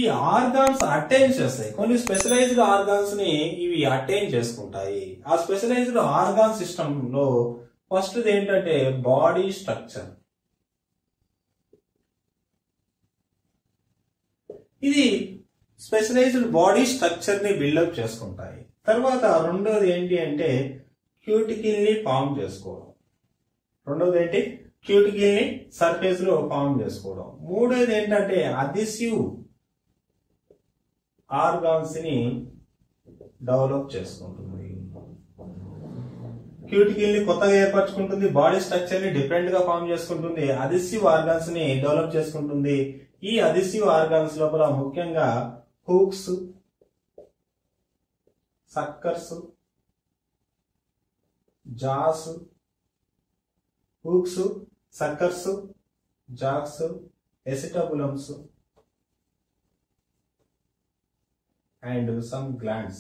Organs attain చేస్తాయి కొన్ని specialised organs ని ఇవి అటైన్ చేసుకుంటాయి ఆ స్పెషలైజ్డ్ ఆర్గాన్ సిస్టమ్ లో ఫస్ట్ ఏంటంటే బాడీ స్ట్రక్చర్ ఇది స్పెషలైజ్డ్ బాడీ స్ట్రక్చర్ ని బిల్డప్ చేసుకుంటాయి తర్వాత రెండోది ఏంటి అంటే క్యూటికిల్ ని ఫామ్ చేసుకోవడం రెండోది ఏంటి క్యూటికిల్ ని సర్ఫేస్ లో ఫామ్ చేసుకోవడం మూడోది ఏంటంటే అదిసివ్ ఆర్గాన్స్ ని డెవలప్ చేసుకుంటుంది క్యూటికిల్ ని కొత్తగా ఏర్పరచుకుంటుంది బాడీ స్ట్రక్చర్ ని డిఫరెంట్ గా ఫామ్ చేసుకుంటుంది అదిసివ్ ఆర్గాన్స్ ని డెవలప్ చేసుకుంటుంది ఈ అదిసివ్ ఆర్గాన్స్ లోపల ముఖ్యంగా hooks suckers jaws hooks suckers జాక్స్ acetabulums and some glands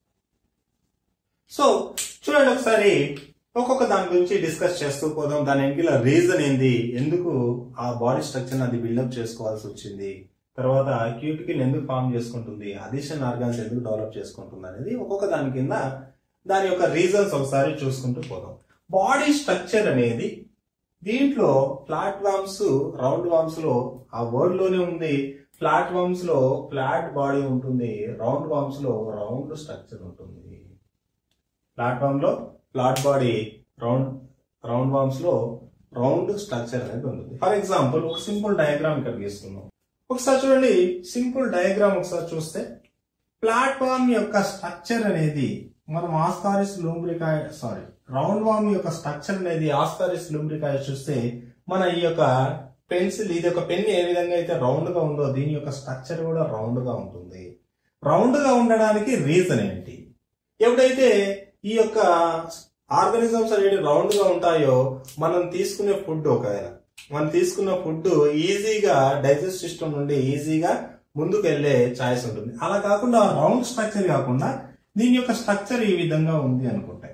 so చూడండి ఒకసారి ఒక్కొక్క దాని గురించి డిస్కస్ చేస్తూ పోదాం దాని వెనకాల రీజన్ ఏంది ఎందుకు ఆ బాడీ స్ట్రక్చర్ అది బిల్డప్ చేసుకోవాల్సి వచ్చింది తర్వాత క్యూటికిల్ ఎందుకు ఫామ్ చేసుకుంటుంది అడిషన్ ఆర్గాన్స్ ఎందుకు డెవలప్ చేసుకుంటుంది అనేది ఒక్కొక్క దాని కింద దాని యొక్క రీజన్స్ ఒకసారి చూసుకుంటూ పోదాం బాడీ స్ట్రక్చర్ అనేది దీంట్లో ప్లాట్ఫామ్స్ రౌండ్ వామ్స్ లో ఆ వర్డ్ లోనే ఉంది ప్లాట్ఫామ్స్ లో ఫ్లాట్ బాడీ ఉంటుంది రౌండ్ వామ్స్ లో రౌండ్ స్ట్రక్చర్ ఉంటుంది ప్లాట్ఫామ్ లో flat body round round worms లో రౌండ్ స్ట్రక్చర్ అనేది ఉంటుంది ఫర్ ఎగ్జాంపుల్ ఒక సింపుల్ డయాగ్రామ్ ఇక్కడ గీస్తున్నాం ఒకసారి చూడండి సింపుల్ డయాగ్రామ్ ఒకసారి చూస్తే ప్లాట్ఫామ్ యొక్క స్ట్రక్చర్ అనేది మనం Ascaris lumbricoides sorry round worm యొక్క స్ట్రక్చర్ అనేది ఆస్కారిస్ లూంబ్రికాయ చూస్తే మన ఈ యొక్క పెన్సిల్ ఇది ఒక పెన్ ఏ విధంగా అయితే రౌండ్ గా ఉందో దీని యొక్క స్ట్రక్చర్ కూడా రౌండ్ గా ఉంటుంది రౌండ్ గా ఉండడానికి రీజన్ ఏంటి ఎప్పుడైతే ఈ యొక్క ఆర్గానిజమ్స్ అనేవి రౌండ్ గా ఉంటాయో మనం తీసుకునే ఫుడ్ ఒకవేళ మనం తీసుకున్న ఫుడ్ ఈజీగా డైజెస్ట్ సిస్టమ్ నుండి ఈజీగా ముందుకు వెళ్లే ఛాయిస్ ఉంటుంది అలా కాకుండా రౌండ్ స్ట్రక్చర్ కాకుండా దీని యొక్క స్ట్రక్చర్ ఈ విధంగా ఉంది అనుకుంటే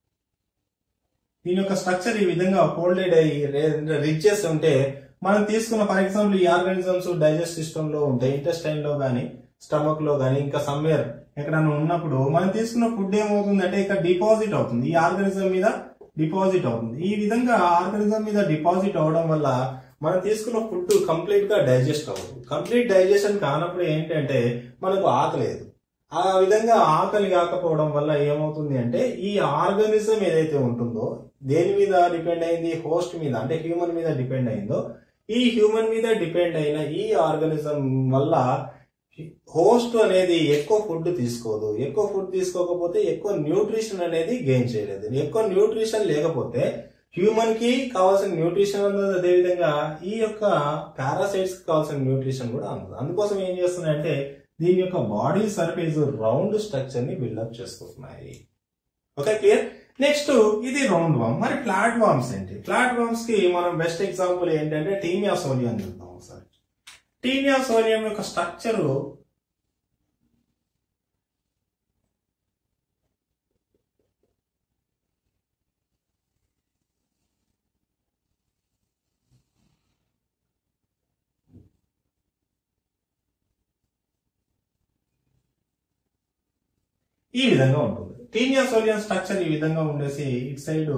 దీని యొక్క స్ట్రక్చర్ ఈ విధంగా ఫోల్డెడ్ అయ్యి రిచెస్ ఉంటే మనం తీసుకున్న ఫర్ ఎగ్జాంపుల్ ఈ ఆర్గానిజమ్స్ డైజెస్ట్ సిస్టమ్ లో ఉంటాయి ఇంటెస్టైన్ లో గానీ స్టమక్ లో గానీ ఇంకా సమ్వేర్ ఎక్కడైనా ఉన్నప్పుడు మనం తీసుకున్న ఫుడ్ ఏమవుతుంది అంటే ఇక్కడ డిపాజిట్ అవుతుంది ఈ ఆర్గానిజం మీద డిపాజిట్ అవుతుంది ఈ విధంగా ఆర్గానిజం మీద డిపాజిట్ అవడం వల్ల మనం తీసుకున్న ఫుడ్ కంప్లీట్ గా డైజెస్ట్ అవ్వదు కంప్లీట్ డైజెషన్ కానప్పుడు ఏంటంటే మనకు ఆకలేదు ఆ విధంగా ఆకలి కాకపోవడం వల్ల ఏమవుతుంది అంటే ఈ ఆర్గానిజం ఏదైతే ఉంటుందో దేని మీద డిపెండ్ అయింది హోస్ట్ మీద అంటే హ్యూమన్ మీద డిపెండ్ అయిందో ఈ హ్యూమన్ మీద డిపెండ్ అయిన ఈ ఆర్గానిజం వల్ల హోస్ట్ అనేది ఎక్కువ ఫుడ్ తీసుకోదు ఎక్కువ ఫుడ్ తీసుకోకపోతే ఎక్కువ న్యూట్రిషన్ అనేది గెయిన్ చేయలేదు ఎక్కువ న్యూట్రిషన్ లేకపోతే హ్యూమన్ కి కావాల్సిన న్యూట్రిషన్ అందదు అదేవిధంగా ఈ యొక్క పారాసైట్స్ కి కావాల్సిన న్యూట్రిషన్ కూడా అందదు అందుకోసం ఏం చేస్తున్నాయంటే దీని యొక్క బాడీ సర్ఫేస్ రౌండ్ స్ట్రక్చర్ ని బిల్డప్ చేసుకుంటున్నాయి ఓకే క్లియర్ నెక్స్ట్ ఇది రౌండ్ వామ్ మరి ఫ్లాట్ వామ్స్ ఏంటి ఫ్లాట్ వామ్స్ కి మనం బెస్ట్ ఎగ్జాంపుల్ ఏంటంటే టీమియా సోలియం చూద్దాం ఒకసారి టీమియా సోలియం యొక్క స్ట్రక్చర్ ఈ విధంగా ఉంటుంది టీనియా సోలియన్ స్ట్రక్చర్ ఈ విధంగా ఉండేసి ఇటు సైడ్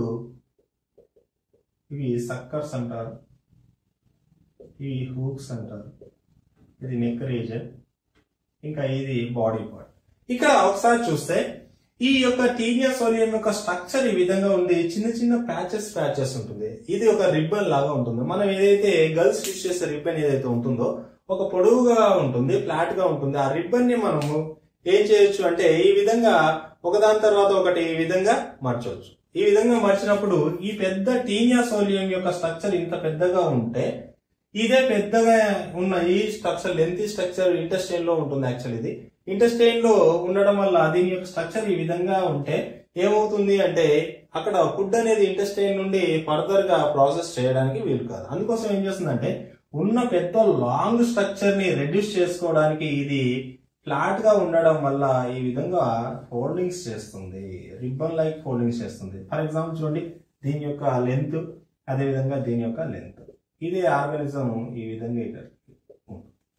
ఇవి సక్కర్స్ అంటారు ఇవి హూక్స్ అంటారు ఇది నెక్ రీజన్ ఇంకా ఇది బాడీ పార్ట్ ఇక్కడ ఒకసారి చూస్తే ఈ యొక్క టీనియా సోలియం యొక్క స్ట్రక్చర్ ఈ విధంగా ఉంది చిన్న చిన్న ప్యాచెస్ ప్యాచెస్ ఉంటుంది ఇది ఒక రిబ్బన్ లాగా ఉంటుంది మనం ఏదైతే గర్ల్స్ యూజ్ చేసే రిబ్బన్ ఏదైతే ఉంటుందో ఒక పొడవుగా ఉంటుంది ఫ్లాట్ గా ఉంటుంది ఆ రిబ్బన్ ని మనము ఏం చేయొచ్చు అంటే ఈ విధంగా ఒకదాని తర్వాత ఒకటి ఈ విధంగా మార్చవచ్చు ఈ విధంగా మార్చినప్పుడు ఈ పెద్ద టీనియా సోలియం యొక్క స్ట్రక్చర్ ఇంత పెద్దగా ఉంటే ఇదే పెద్దగా ఉన్న ఈ స్ట్రక్చర్ లెంత్ స్ట్రక్చర్ ఇంటెస్టైన్ లో ఉంటుంది యాక్చువల్ ఇది ఇంటెస్టైన్ లో ఉండడం వల్ల దీని యొక్క స్ట్రక్చర్ ఈ విధంగా ఉంటే ఏమవుతుంది అంటే అక్కడ ఫుడ్ అనేది ఇంటెస్టైన్ నుండి ఫర్దర్ గా ప్రాసెస్ చేయడానికి వీలు కాదు అందుకోసం ఏం చేస్తుందంటే ఉన్న పెద్ద లాంగ్ స్ట్రక్చర్ ని రెడ్యూస్ చేసుకోవడానికి ఇది ఫ్లాట్ గా ఉండడం వల్ల ఈ విధంగా ఫోల్డింగ్స్ చేస్తుంది రిబ్బన్ లైక్ ఫోల్డింగ్స్ చేస్తుంది ఫర్ ఎగ్జాంపుల్ చూడండి దీని యొక్క లెంత్ అదే విధంగా దీని యొక్క లెంత్ ఇదే ఆర్గానిజం ఈ విధంగా ఇక్కడ ఉంటుంది.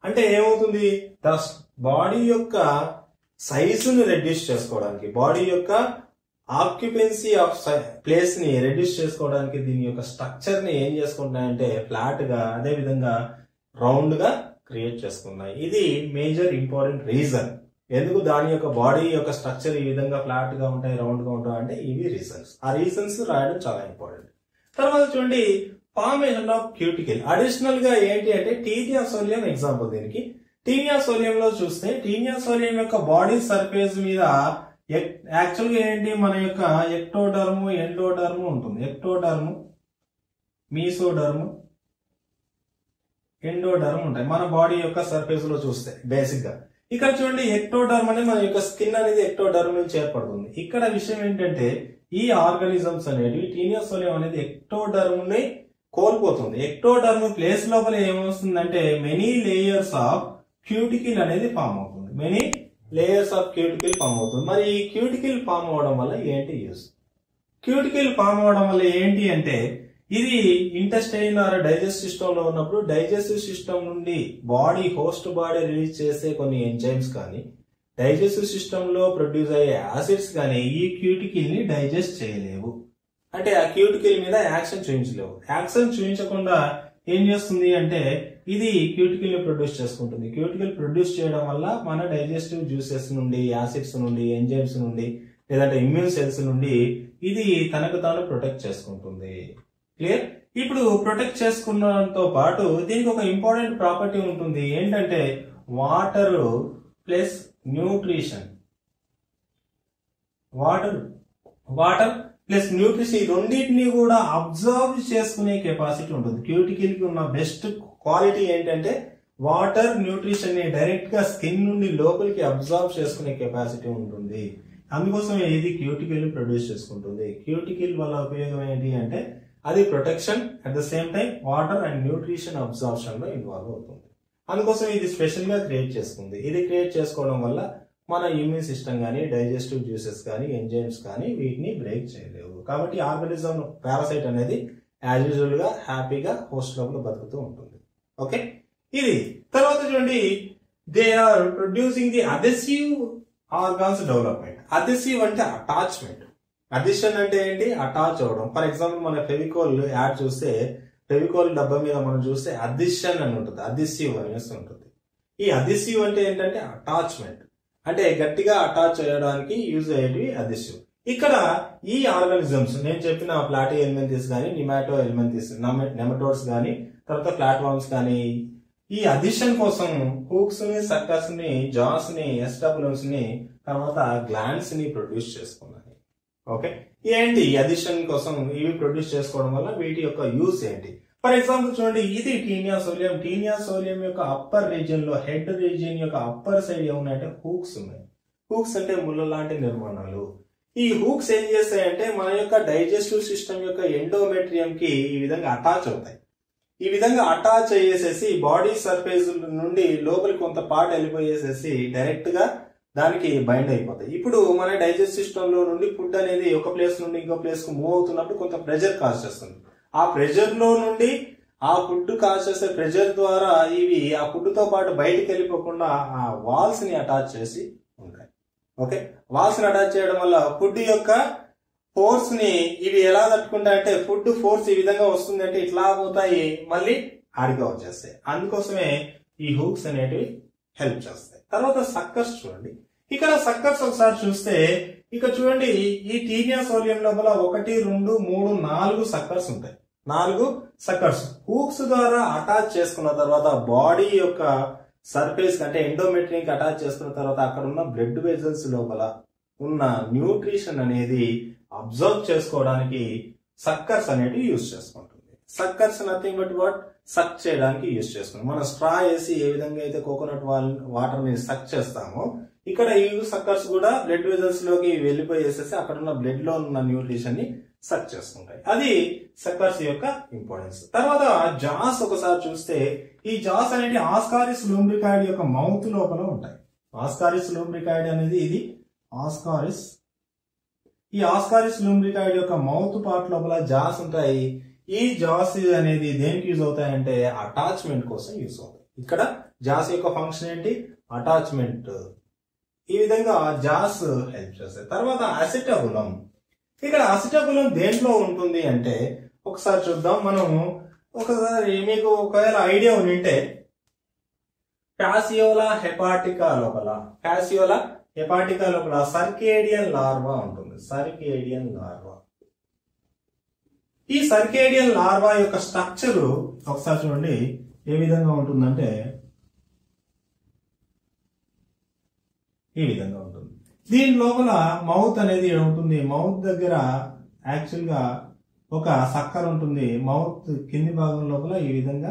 అంటే ఏమవుతుంది ద బాడీ యొక్క సైజుని రెడ్యూస్ చేసుకోవడానికి బాడీ యొక్క ఆక్యుపెన్సీ ఆఫ్ ప్లేస్ ని రెడ్యూస్ చేసుకోవడానికి దీని యొక్క స్ట్రక్చర్ ని ఏం చేసుకుంటున్నాయంటే ఫ్లాట్ గా అదే విధంగా రౌండ్ గా క్రియేట్ చేసుకున్నాయి ఇది మేజర్ ఇంపార్టెంట్ రీజన్ ఎందుకు దాని యొక్క బాడీ యొక్క స్ట్రక్చర్ ఈ విధంగా ఫ్లాట్ గా ఉంటాయి రౌండ్ గా ఉంటాయి అంటే ఇవి రీజన్స్ ఆ రీజన్స్ రాయడం చాలా ఇంపార్టెంట్ తర్వాత చూడండి ఫార్మేషన్ ఆఫ్ క్యూటికల్ అడిషనల్ గా ఏంటి అంటే టీనియాసోలియం ఎగ్జాంపుల్ దీనికి టీనియాసోలియం లో చూస్తే టీనియాసోలియం యొక్క బాడీ సర్ఫేస్ మీద యాక్చువల్ గా ఏంటి మన యొక్క ఎక్టోడర్ము ఎండోడర్ము ఉంటుంది ఎక్టోడర్ము మీసోడర్ము ఎండోడర్మ్ ఉంటాయి మన బాడీ యొక్క సర్ఫేస్ లో చూస్తే బేసిక్ గా ఇక్కడ చూడండి ఎక్టోడర్మ్ అనేది మన యొక్క స్కిన్ అనేది ఎక్టోడర్మ్ నుంచి ఏర్పడుతుంది ఇక్కడ విషయం ఏంటంటే ఈ ఆర్గానిజమ్స్ అనేవి టీనియోసోలియం అనేది ఎక్టోడర్మ్ ని కోల్పోతుంది ఎక్టోడర్మ్ ప్లేస్ లోపల ఏమొస్తుందంటే మెనీ లేయర్స్ ఆఫ్ క్యూటికిల్ అనేది ఫామ్ అవుతుంది many layers of cuticle form అవుతుంది మరి ఈ క్యూటికిల్ ఫామ్ అవడం వల్ల ఏంటి యూస్ క్యూటికిల్ ఫామ్ అవడం వల్ల ఏంటి అంటే ఇది ఇంటెస్టైన్ ఆర్ డైజెస్ట్ సిస్టమ్ లో ఉన్నప్పుడు డైజెస్టివ్ సిస్టమ్ నుండి బాడీ హోస్ట్ బాడీ రిలీజ్ చేసే కొన్ని ఎంజైమ్స్ కానీ డైజెస్టివ్ సిస్టమ్ లో ప్రొడ్యూస్ అయ్యే యాసిడ్స్ కానీ ఈ క్యూటికిల్ ని డైజెస్ట్ చేయలేవు అంటే ఆ క్యూటికిల్ మీద యాక్షన్ చూపించలేవు యాక్షన్ చూపించకుండా ఏం చేస్తుంది అంటే ఇది క్యూటికిల్ ని ప్రొడ్యూస్ చేసుకుంటుంది క్యూటికిల్ ప్రొడ్యూస్ చేయడం వల్ల మన డైజెస్టివ్ జ్యూసెస్ నుండి యాసిడ్స్ నుండి ఎంజైమ్స్ నుండి లేదంటే ఇమ్యూన్ సెల్స్ నుండి ఇది తనకు తాను ప్రొటెక్ట్ చేసుకుంటుంది క్లియర్ ఇప్పుడు ప్రొటెక్ట్ చేసుకున్నతో పాటు దీనికి ఒక ఇంపార్టెంట్ ప్రాపర్టీ ఉంటుంది ఏంటంటే water plus nutrition water water plus nutrition ఈ రెండింటిని కూడా అబ్జర్వ్ చేసుకునే కెపాసిటీ ఉంటుంది క్యూటికిల్ కి ఉన్న బెస్ట్ క్వాలిటీ ఏంటంటే వాటర్ న్యూట్రిషన్ ని డైరెక్ట్ గా స్కిన్ నుండి లోపలికి అబ్జర్వ్ చేసుకునే కెపాసిటీ ఉంటుంది అందుకోసం ఇది క్యూటికిల్ ప్రొడ్యూస్ చేసుకుంటుంది క్యూటికిల్ వల్ల ఉపయోగం ఏంటి అంటే అది protection at the same time water and nutrition absorption లో ఇన్వాల్వ్ అవుతుంది అందుకోసం ఇది స్పెషల్ గా క్రియేట్ చేసుకుంది ఇది క్రియేట్ చేసుకోవడం వల్ల మన ఇమ్యూన్ సిస్టమ్ కానీ డైజెస్టివ్ జ్యూసెస్ కానీ ఎంజైమ్స్ కానీ వీటిని బ్రేక్ చేయలేవు కాబట్టి ఆర్గనిజం పారాసైట్ అనేది యాజ్ యూజువల్ గా హ్యాపీగా హోస్ట్ లోపల బతుకుతూ ఉంటుంది ఓకే ఇది తర్వాత చూడండి they are producing the adhesive organs development adhesive అంటే అటాచ్మెంట్ అడిషన్ అంటే ఏంటి అటాచ్ అవడం ఫర్ ఎగ్జాంపుల్ మన ఫెవికోల్ యాడ్ చూస్తే ఫెవికోల్ డబ్బా మీద మనం చూస్తే అదిషన్ అని ఉంటుంది అదిసివ్ అనేసి ఉంటుంది ఈ అదిసివ్ అంటే ఏంటంటే అటాచ్మెంట్ అంటే గట్టిగా అటాచ్ చేయడానికి యూజ్ అయ్యేటివి అదిసివ్ ఇక్కడ ఈ ఆర్గానిజమ్స్ నేను చెప్పిన ప్లాటీ ఎలిమెంటిస్ కానీ నిమాటో ఎలిమెంటిస్ నెమటోడ్స్ కానీ తర్వాత ప్లాట్ఫామ్స్ కానీ ఈ అడిషన్ కోసం హూక్స్ ని సక్కర్స్ ని జాస్ ని ఎస్టబులమ్స్ ని తర్వాత గ్లాండ్స్ ని ప్రొడ్యూస్ చేసుకున్నాయి ఓకే ఏంటి అడిషన్ కోసం ఇవి ప్రొడ్యూస్ చేసుకోవడం వల్ల వీటి యొక్క యూస్ ఏంటి ఫర్ ఎగ్జాంపుల్ చూడండి ఇది టీనియా సోలియం టీనియా సోలియం యొక్క అప్పర్ రీజియన్ లో హెడ్ రీజియన్ యొక్క అప్పర్ సైడ్ ఏమున్నాయంటే హూక్స్ ఉన్నాయి హూక్స్ అంటే ముళ్ళ లాంటి నిర్మాణాలు ఈ హూక్స్ ఏం చేస్తాయంటే మన యొక్క డైజెస్టివ్ సిస్టమ్ యొక్క ఎండోమెట్రియం కి ఈ విధంగా అటాచ్ అవుతాయి ఈ విధంగా అటాచ్ అయ్యేసేసి బాడీ సర్ఫేస్ నుండి లోపలికి కొంత పార్ట్ వెళ్ళిపోయేసేసి డైరెక్ట్ గా దానికి బైండ్ అయిపోతాయి ఇప్పుడు మన డైజెస్ట్ సిస్టమ్ లో నుండి ఫుడ్ అనేది ఒక ప్లేస్ నుండి ఇంకో ప్లేస్ కు మూవ్ అవుతున్నప్పుడు కొంత ప్రెజర్ కాజ్ చేస్తుంది ఆ ప్రెజర్ లో నుండి ఆ ఫుడ్ కాజ్ చేసే ప్రెజర్ ద్వారా ఇవి ఆ ఫుడ్ తో పాటు బయటికి వెళ్ళిపోకుండా ఆ వాల్స్ ని అటాచ్ చేసి ఉంటాయి ఓకే వాల్స్ ని అటాచ్ చేయడం వల్ల ఫుడ్ యొక్క ఫోర్స్ ని ఇవి ఎలా తట్టుకుంటాయంటే ఫుడ్ ఫోర్స్ ఈ విధంగా వస్తుంది అంటే ఇట్లా పోతాయి మళ్ళీ ఆడిగా వచ్చేస్తాయి అందుకోసమే ఈ హూక్స్ అనేటివి హెల్ప్ చేస్తాయి తర్వాత సక్కర్స్ చూడండి ఇక్కడ సక్కర్స్ ఒకసారి చూస్తే ఇక చూడండి ఈ టీనియా సోలియం లోపల ఒకటి రెండు మూడు నాలుగు సక్కర్స్ ఉంటాయి నాలుగు సక్కర్స్ హూక్స్ ద్వారా అటాచ్ చేసుకున్న తర్వాత బాడీ యొక్క సర్ఫేస్ అంటే ఎండోమెట్రిక్ అటాచ్ చేసుకున్న తర్వాత అక్కడ ఉన్న బ్లడ్ వెజల్స్ లోపల ఉన్న న్యూట్రిషన్ అనేది అబ్జర్వ్ చేసుకోవడానికి సక్కర్స్ అనేటివి యూజ్ చేసుకుంటుంది suckers nothing but what suck చేయడానికి యూజ్ చేసుకుంటాం మనం స్ట్రా వేసి ఏ విధంగా అయితే కోకోనట్ వాటర్ ని సక్ చేస్తామో ఇక్కడ ఈ సక్కర్స్ కూడా బ్లడ్ వెజల్స్ లోకి వెళ్ళిపోయేసేసి అక్కడ ఉన్న బ్లడ్ లో ఉన్న న్యూట్రిషన్ ని సక్ చేసుకుంటాయి అది సక్కర్స్ యొక్క ఇంపార్టెన్స్ తర్వాత జాస్ ఒకసారి చూస్తే ఈ జాస్ అనేది ఆస్కారిస్ లూంబ్రికాయిడ్ యొక్క మౌత్ లోపల ఉంటాయి ఆస్కారిస్ లూంబ్రికాయిడ్ అనేది ఇది ఆస్కారిస్ ఈ ఆస్కారిస్ లూంబ్రికాయిడ్ యొక్క మౌత్ పార్ట్ లోపల జాస్ ఉంటాయి ఈ జాస్ అనేది దేనికి యూజ్ అవుతాయంటే అటాచ్మెంట్ కోసం యూజ్ అవుతాయి ఇక్కడ జాస్ యొక్క ఫంక్షన్ ఏంటి అటాచ్మెంట్ ఈ విధంగా జాస్ హెల్ప్ చేస్తాయి తర్వాత అసిటబులం ఇక్కడ అసిటబులం దేంట్లో ఉంటుంది అంటే ఒకసారి చూద్దాం మనం ఒకసారి మీకు ఒకవేళ ఐడియా ఉంటే ప్యాసియోలా హెపాటికా లోపల ప్యాసియోలా హెపాటికా లోపల సర్కేడియన్ లార్వా ఉంటుంది సర్కేడియన్ లార్వా ఈ సర్కేడియన్ లార్వా యొక్క స్ట్రక్చర్ ఒకసారి చూడండి ఏ విధంగా ఉంటుందంటే ఈ విధంగా ఉంటుంది దీని లోపల మౌత్ అనేది ఉంటుంది మౌత్ దగ్గర యాక్చువల్ గా ఒక సక్కర్ ఉంటుంది మౌత్ కింది భాగం లోపల ఈ విధంగా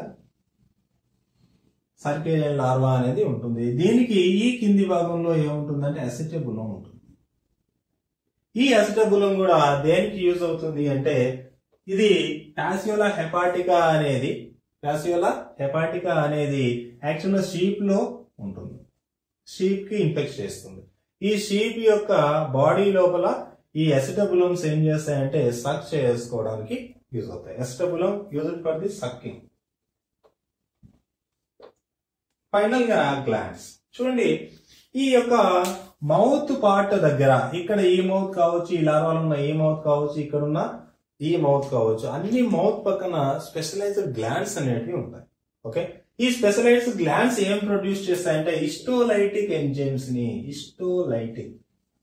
సర్కేరియన్ లార్వా అనేది ఉంటుంది దీనికి ఈ కింది భాగంలో ఏముంటుందంటే అసిటబులం ఉంటుంది ఈ అసిటబులం కూడా దేనికి యూజ్ అవుతుంది అంటే ఇది ప్యాసియోలా హెపాటికా అనేది ప్యాసియోలా హెపాటికా అనేది యాక్చువల్గా షీప్ లో ఉంటుంది షీప్ కి ఇన్ఫెక్ట్ చేస్తుంది ఈ షీప్ యొక్క బాడీ లోపల ఈ ఎసిటబులమ్స్ ఏం చేస్తాయంటే సక్ చేసుకోవడానికి యూజ్ అవుతాయి acetabulum use for the sucking final గా గ్లాండ్స్ చూడండి ఈ యొక్క మౌత్ పార్ట్ దగ్గర ఇక్కడ ఈ మౌత్ కావచ్చు ఈ లార్వాలు ఉన్న ఈ మౌత్ కావచ్చు ఇక్కడ ఉన్న ఈ మౌత్ కావచ్చు అన్ని మౌత్ పక్కన స్పెషలైజ్డ్ గ్లాండ్స్ అనేటివి ఉంటాయి ఓకే ఈ స్పెషలైజ్డ్ గ్లాండ్స్ ఏం ప్రొడ్యూస్ చేస్తాయంటే ఇస్టోలైటిక్ ఎంజైమ్స్ ని ఇస్టోలైటిక్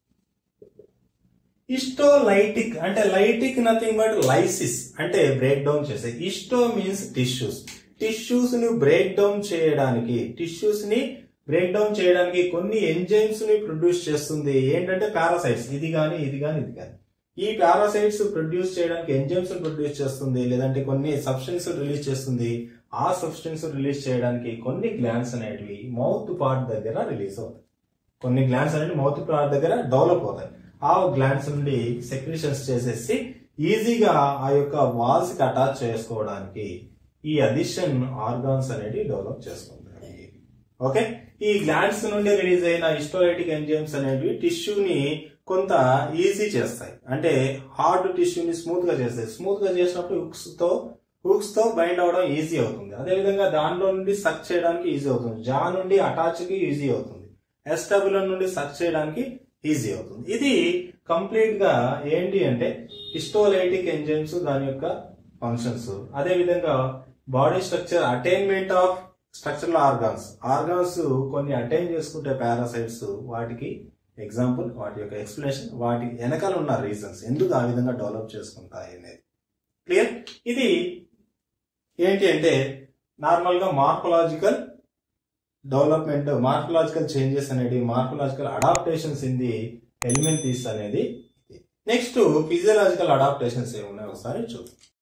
ఇస్టోలైటిక్ అంటే లైటిక్ నథింగ్ బట్ లైసిస్ అంటే బ్రేక్ డౌన్ చేసే ఇస్టో మీన్స్ టిష్యూస్ టిష్యూస్ ని బ్రేక్ డౌన్ చేయడానికి టిష్యూస్ ని బ్రేక్ డౌన్ చేయడానికి కొన్ని ఎంజైమ్స్ ని ప్రొడ్యూస్ చేస్తుంది ఏంటంటే పారాసైట్స్ ఇది గాని ఇది గాని ఇది గాని ఈ పారాసైట్స్ ప్రొడ్యూస్ చేయడానికి ఎంజైమ్స్ ప్రొడ్యూస్ చేస్తుంది లేదంటే కొన్ని సబ్స్టెన్స్ రిలీజ్ చేస్తుంది ఆ సబ్స్టెన్స్ రిలీజ్ చేయడానికి కొన్ని గ్లాండ్స్ అనేటివి మౌత్ పార్ట్ దగ్గర రిలీజ్ అవుతాయి కొన్ని గ్లాండ్స్ అనేవి మౌత్ పార్ట్ దగ్గర డెవలప్ అవుతాయి ఆ గ్లాండ్స్ నుండి సెక్రిషన్స్ చేసేసి ఈజీగా ఆ యొక్క వాల్స్ కి అటాచ్ చేసుకోవడానికి ఈ అడిషన్ ఆర్గాన్స్ అనేవి డెవలప్ చేసుకుంటాయి ఓకే ఈ గ్లాండ్స్ నుండి రిలీజ్ అయిన హిస్టోలైటిక్ ఎంజైమ్స్ అనేవి టిష్యూని కొంత ఈజీ చేస్తాయి అంటే హార్డ్ టిష్యూని స్మూత్ గా చేస్తాయి స్మూత్ గా చేసినప్పుడు హుక్స్ తో హుక్స్ తో బైండ్ అవడం ఈజీ అవుతుంది అదే విధంగా దానిలో నుండి సక్ చేయడానికి ఈజీ అవుతుంది జా నుండి అటాచ్ కి ఈజీ అవుతుంది ఎస్టబులర్ నుండి సక్ చేయడానికి ఈజీ అవుతుంది ఇది కంప్లీట్ గా ఏంటి అంటే హిస్టోలైటిక్ ఎంజైమ్స్ దాని యొక్క ఫంక్షన్స్ అదే విధంగా body structure attainment of structural organs organs కొన్ని అటైన్ చేసుకుంటే పారాసైట్స్ వాటికి ఎగ్జాంపుల్ వాటి యొక్క ఎక్స్ప్లెనేషన్ వాటి వెనకాల ఉన్న రీజన్స్ ఎందుకు ఆ విధంగా డెవలప్ చేసుకుంటాయి అనేది క్లియర్ ఇది ఏంటి అంటే నార్మల్ గా మార్ఫలాజికల్ డెవలప్మెంట్ మార్ఫలాజికల్ చేంజెస్ అనేది morphological adaptations in the helminths అనేది నెక్స్ట్ ఫిజియలాజికల్ అడాప్టేషన్స్ ఏమున్నాయి ఒకసారి చూద్దాం